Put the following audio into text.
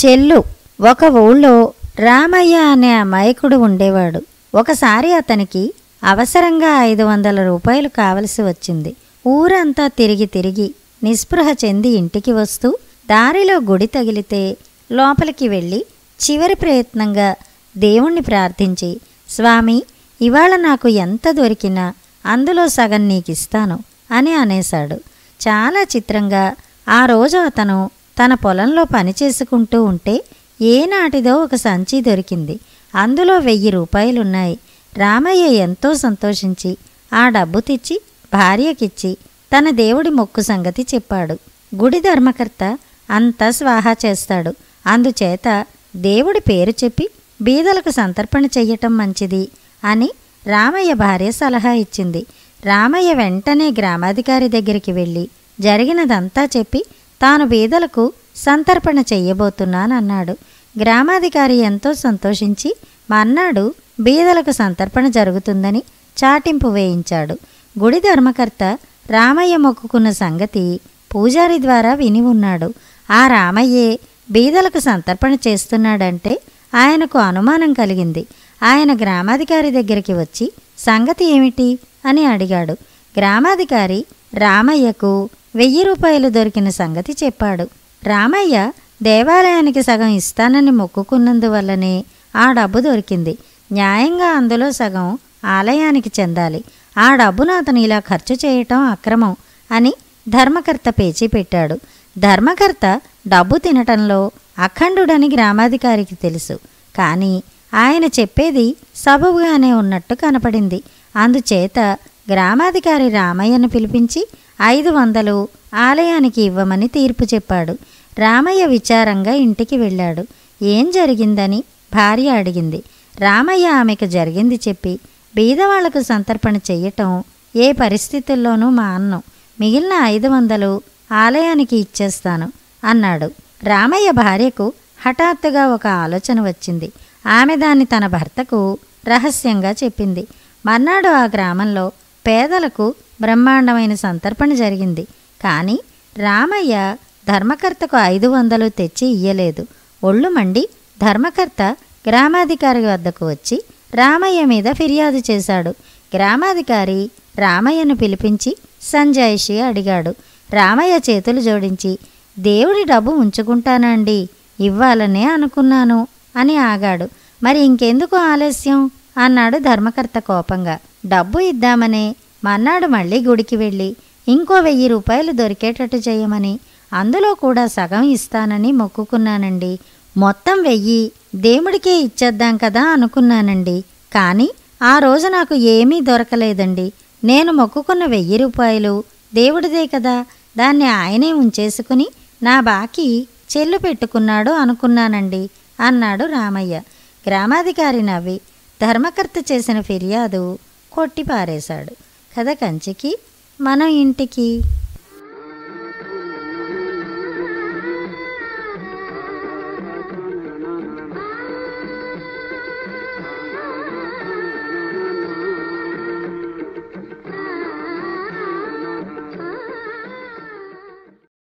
చెల్లు ఒక ఊళ్ళో రామయ్య అనే అమాయకుడు ఉండేవాడు ఒకసారి అతనికి అవసరంగా ఐదు వందల రూపాయలు కావలసి వచ్చింది ఊరంతా తిరిగి తిరిగి నిస్పృహ చెంది ఇంటికి వస్తూ దారిలో గుడి తగిలితే లోపలికి వెళ్ళి చివరి ప్రయత్నంగా దేవుణ్ణి ప్రార్థించి స్వామి ఇవాళ నాకు ఎంత దొరికినా అందులో సగం నీకిస్తాను అని అనేశాడు చాలా చిత్రంగా ఆ రోజు అతను తన పొలంలో పని చేసుకుంటూ ఉంటే ఏనాటిదో ఒక సంచి దొరికింది అందులో వెయ్యి రూపాయలున్నాయి రామయ్య ఎంతో సంతోషించి ఆ డబ్బు తెచ్చి భార్యకిచ్చి తన దేవుడి మొక్కు సంగతి చెప్పాడు గుడి ధర్మకర్త అంతా స్వాహా చేస్తాడు అందుచేత దేవుడి పేరు చెప్పి బీదలకు సంతర్పణ చెయ్యటం మంచిది అని రామయ్య భార్య సలహా ఇచ్చింది రామయ్య వెంటనే గ్రామాధికారి దగ్గరికి వెళ్ళి జరిగినదంతా చెప్పి తాను బీదలకు సంతర్పణ చెయ్యబోతున్నానన్నాడు గ్రామాధికారి ఎంతో సంతోషించి మర్నాడు బీదలకు సంతర్పణ జరుగుతుందని చాటింపు వేయించాడు గుడి ధర్మకర్త రామయ్య మొక్కుకున్న సంగతి పూజారి ద్వారా విని ఉన్నాడు ఆ రామయ్యే బీదలకు సంతర్పణ చేస్తున్నాడంటే ఆయనకు అనుమానం కలిగింది ఆయన గ్రామాధికారి దగ్గరికి వచ్చి సంగతి ఏమిటి అని అడిగాడు గ్రామాధికారి రామయ్యకు వెయ్యి రూపాయలు దొరికిన సంగతి చెప్పాడు రామయ్య దేవాలయానికి సగం ఇస్తానని మొక్కుకున్నందువల్లనే ఆ డబ్బు దొరికింది న్యాయంగా అందులో సగం ఆలయానికి చెందాలి ఆ డబ్బును అతను ఇలా ఖర్చు చేయటం అక్రమం అని ధర్మకర్త పేచీ పెట్టాడు ధర్మకర్త డబ్బు తినటంలో అఖండుడని గ్రామాధికారికి తెలుసు కానీ ఆయన చెప్పేది సబబుగానే ఉన్నట్టు కనపడింది అందుచేత గ్రామాధికారి రామయ్యను పిలిపించి ఐదు వందలు ఆలయానికి ఇవ్వమని తీర్పు చెప్పాడు రామయ్య విచారంగా ఇంటికి వెళ్ళాడు ఏం జరిగిందని భార్య అడిగింది రామయ్య ఆమెకు జరిగింది చెప్పి బీదవాళ్లకు సంతర్పణ చెయ్యటం ఏ పరిస్థితుల్లోనూ మా అన్నం మిగిలిన ఐదు వందలు ఆలయానికి ఇచ్చేస్తాను అన్నాడు రామయ్య భార్యకు హఠాత్తుగా ఒక ఆలోచన వచ్చింది ఆమె దాన్ని తన భర్తకు రహస్యంగా చెప్పింది మర్నాడు ఆ గ్రామంలో పేదలకు బ్రహ్మాండమైన సంతర్పణ జరిగింది కానీ రామయ్య ధర్మకర్తకు ఐదు వందలు తెచ్చి ఇయ్యలేదు ఒళ్ళు మండి ధర్మకర్త గ్రామాధికారి వద్దకు వచ్చి రామయ్య మీద ఫిర్యాదు చేశాడు గ్రామాధికారి రామయ్యను పిలిపించి సంజాయిషి అడిగాడు రామయ్య చేతులు జోడించి దేవుడి డబ్బు ఉంచుకుంటానండి ఇవ్వాలనే అనుకున్నాను అని ఆగాడు మరి ఇంకెందుకు ఆలస్యం అన్నాడు ధర్మకర్త కోపంగా డబ్బు ఇద్దామనే మన్నాడు మళ్ళీ గుడికి వెళ్ళి ఇంకో వెయ్యి రూపాయలు దొరికేటట్టు చేయమని అందులో కూడా సగం ఇస్తానని మొక్కుకున్నానండి మొత్తం వెయ్యి దేవుడికే ఇచ్చేద్దాం కదా అనుకున్నానండి కానీ ఆ రోజు నాకు ఏమీ దొరకలేదండి నేను మొక్కుకున్న వెయ్యి రూపాయలు దేవుడిదే కదా దాన్ని ఆయనే ఉంచేసుకుని నా బాకీ చెల్లు పెట్టుకున్నాడు అనుకున్నానండి అన్నాడు రామయ్య గ్రామాధికారి నవ్వి ధర్మకర్త చేసిన ఫిర్యాదు కొట్టిపారేశాడు కథ కంచికి మన ఇంటికి